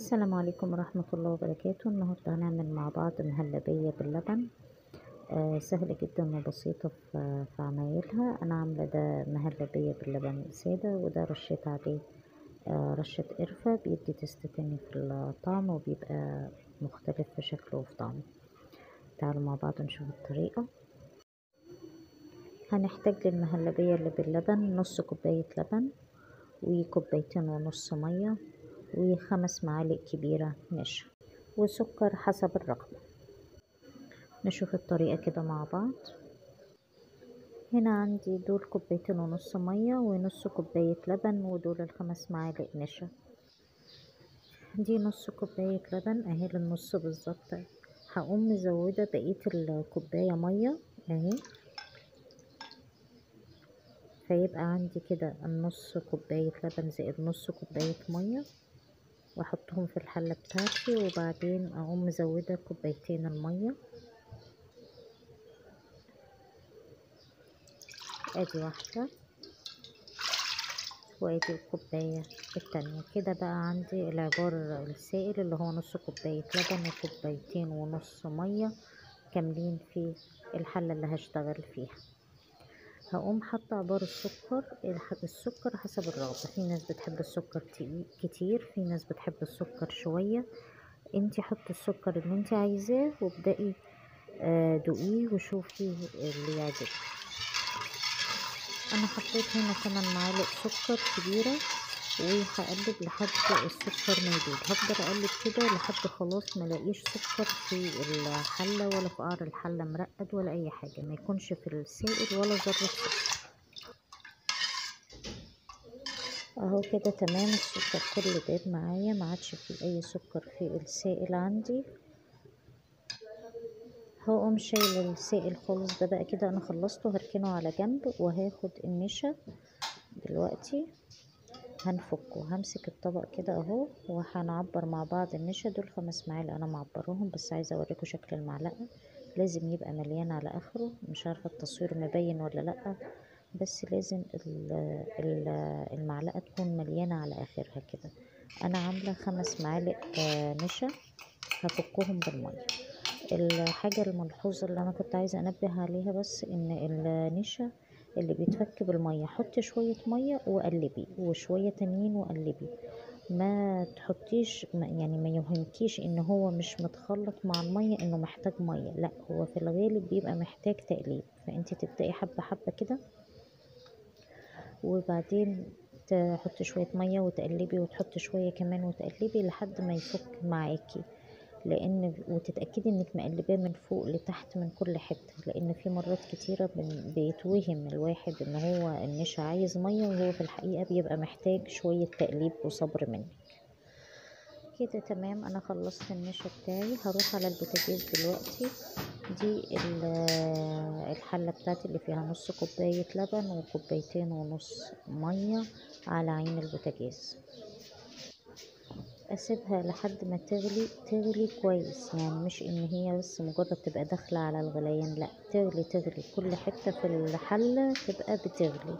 السلام عليكم ورحمة الله وبركاته النهاردة هنعمل مع بعض مهلبية باللبن آه سهلة جدا وبسيطة في, في عمايلها أنا عاملة ده مهلبية باللبن سادة وده رشيت عليه آه رشة قرفة بيدي تست تاني في الطعم وبيبقى مختلف في شكله وفي طعمه تعالوا مع بعض نشوف الطريقة هنحتاج للمهلبية اللي باللبن نص كوباية لبن وكوبايتين ونص مية وخمس معالق كبيرة نشا وسكر حسب الرغبة نشوف الطريقة كده مع بعض هنا عندي دول كوبايتين ونص مية ونص كوباية لبن ودول الخمس معالق نشا دي نص كوباية لبن اهي للنص بالظبط هقوم مزودة بقية الكوباية مية اهي فيبقى عندي كده النص كوباية لبن زائد نص كوباية مية واحطهم في الحلة بتاعتي وبعدين اقوم مزودة كوبايتين المية ادي واحدة وادي الكوباية التانية كده بقى عندي العبار السائل اللي هو نص كوباية لبن وكوبايتين ونص مية كاملين في الحلة اللي هشتغل فيها هقوم حاطة عبار السكر السكر حسب الرغبة في ناس بتحب السكر كتير في ناس بتحب السكر شوية انتي حطي السكر اللي انتي عايزاه وابدأي دوقيه وشوفي اللي يعجبك انا حطيت هنا تمن معالق سكر كبيرة وهقلب لحد السكر ما يدوب هفضل اقلب كده لحد خلاص ملاقيش سكر في الحله ولا في قعر الحله مرقد ولا اي حاجه ما يكونش في السائل ولا ذره سكر اهو كده تمام السكر كله داب معايا ما عادش فيه اي سكر في السائل عندي هقوم شايله السائل خالص ده بقى كده انا خلصته هركنه على جنب وهاخد النشا دلوقتي هنفكه همسك الطبق كده اهو وهنعبر مع بعض النشا دول خمس معالق انا معبرهم بس عايزه اوريكم شكل المعلقه لازم يبقى مليان على اخره مش عارفه التصوير مبين ولا لا بس لازم المعلقه تكون مليانه على اخرها كده انا عامله خمس معالق نشا هفكهم بالميه الحاجه الملحوظه اللي انا كنت عايزه انبه عليها بس ان النشا اللي بيتفك بالميه حطي شويه ميه وقلبي وشويه تانيين وقلبي ما تحطيش يعني ما يوهمكيش ان هو مش متخلط مع الميه انه محتاج ميه لا هو في الغالب بيبقى محتاج تقليب فانت تبداي حبه حبه كده وبعدين تحطي شويه ميه وتقلبي وتحطي شويه كمان وتقلبي لحد ما يفك معاكي لان وتتاكدي انك مقلباه من فوق لتحت من كل حته لان في مرات كتيره بيتوهم الواحد ان هو النشا عايز ميه وهو في الحقيقه بيبقى محتاج شويه تقليب وصبر منك كده تمام انا خلصت النشا بتاعي هروح على البوتاجاز دلوقتي دي الحله بتاعتي اللي فيها نص كوبايه لبن وكوبايتين ونص ميه على عين البوتاجاز اسيبها لحد ما تغلي تغلي كويس يعني مش ان هي بس مجرد تبقى داخله على الغليان لا تغلي تغلي كل حته في الحله تبقى بتغلي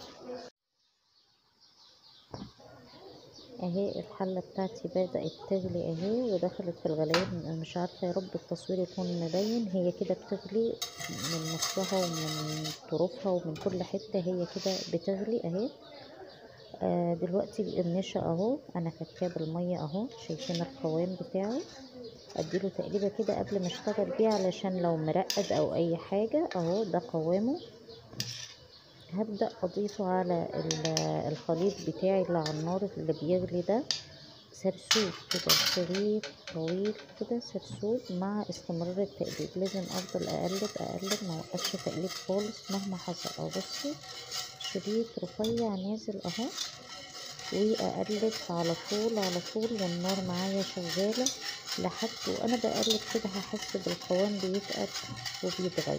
اهي الحله بتاعتي بدات تغلي اهي ودخلت في الغليان مش عارفه يا رب التصوير يكون مبين هي كده بتغلي من نصها ومن طرفها ومن كل حته هي كده بتغلي اهي آه دلوقتي النشا اهو انا فكاه بالميه اهو شايفين القوام بتاعه اديله تقليبه كده قبل ما اشتغل بيه علشان لو مرقد او اي حاجه اهو ده قوامه هبدا اضيفه على الخليط بتاعي اللي على النار اللي بيغلي ده سرسوب كده شريط طويل كده سرسوب مع استمرار التقليب لازم افضل اقلب اقلب ما اوقفش تقليب خالص مهما حصل اهو بصي شريط رفيع نازل اهو واقلب على طول على طول والنار معايا شغاله لحد وانا بقلب كده هحس بالقوام بيتقل وبيتغير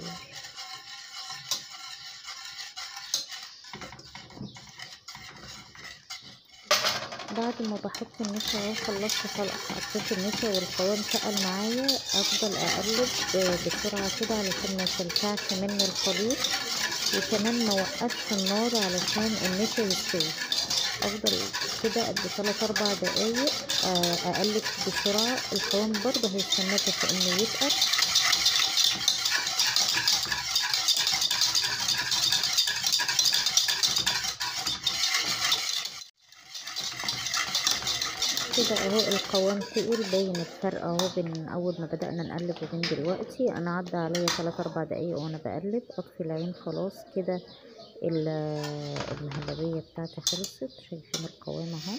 بعد ما بحط النشا اهو خلصت حطيت النشا والقوام تقل معايا افضل اقلب بسرعه كده علشان ما يكلكعش مني الخليط وكمان ما وقفش النار علشان النشا يستوي افضل كده قد ثلاث اربع دقايق آه، اقلب بسرعة القوام برضه هيستمر في انه يتقل كده اهو القوام تقيل باين الفرق اهو بين اول ما بدأنا نقلب وبين دلوقتي انا عدى عليا تلات اربع دقايق وانا بقلب اطفي العين خلاص كده ال- المهلبية بتاعتي خلصت شايفين القوام اهو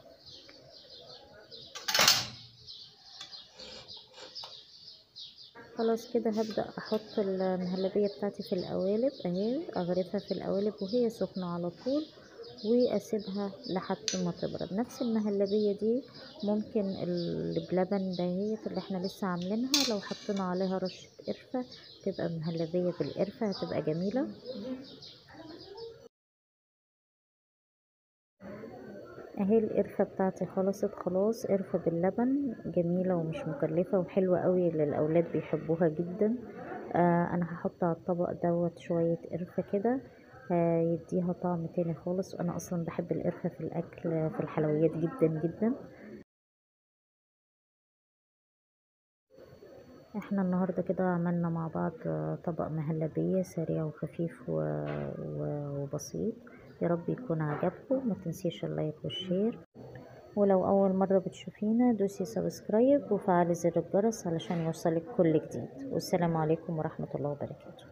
خلاص كده هبدأ احط المهلبية بتاعتي في القوالب اهي اغرفها في القوالب وهي سخنة على طول واسيبها لحد ما تبرد نفس المهلبية دي ممكن اللي بلبن دهيت اللي احنا لسه عاملينها لو حطينا عليها رشة قرفة تبقى مهلبية بالقرفة هتبقى جميلة اهي القرفة بتاعتي خلصت خلاص قرفة باللبن جميلة ومش مكلفة وحلوة قوي للأولاد بيحبوها جدا آه انا هحط على الطبق دوت شوية قرفة كده آه يديها طعم تاني خالص وانا اصلا بحب القرفة في الاكل في الحلويات جدا جدا احنا النهاردة كده عملنا مع بعض آه، طبق مهلبية سريع وخفيف و... و... وبسيط يا رب يكون عجبكم ما تنسيش اللايك والشير ولو اول مرة بتشوفينا دوسي سبسكرايب وفعلي زر الجرس علشان يوصلك كل جديد والسلام عليكم ورحمة الله وبركاته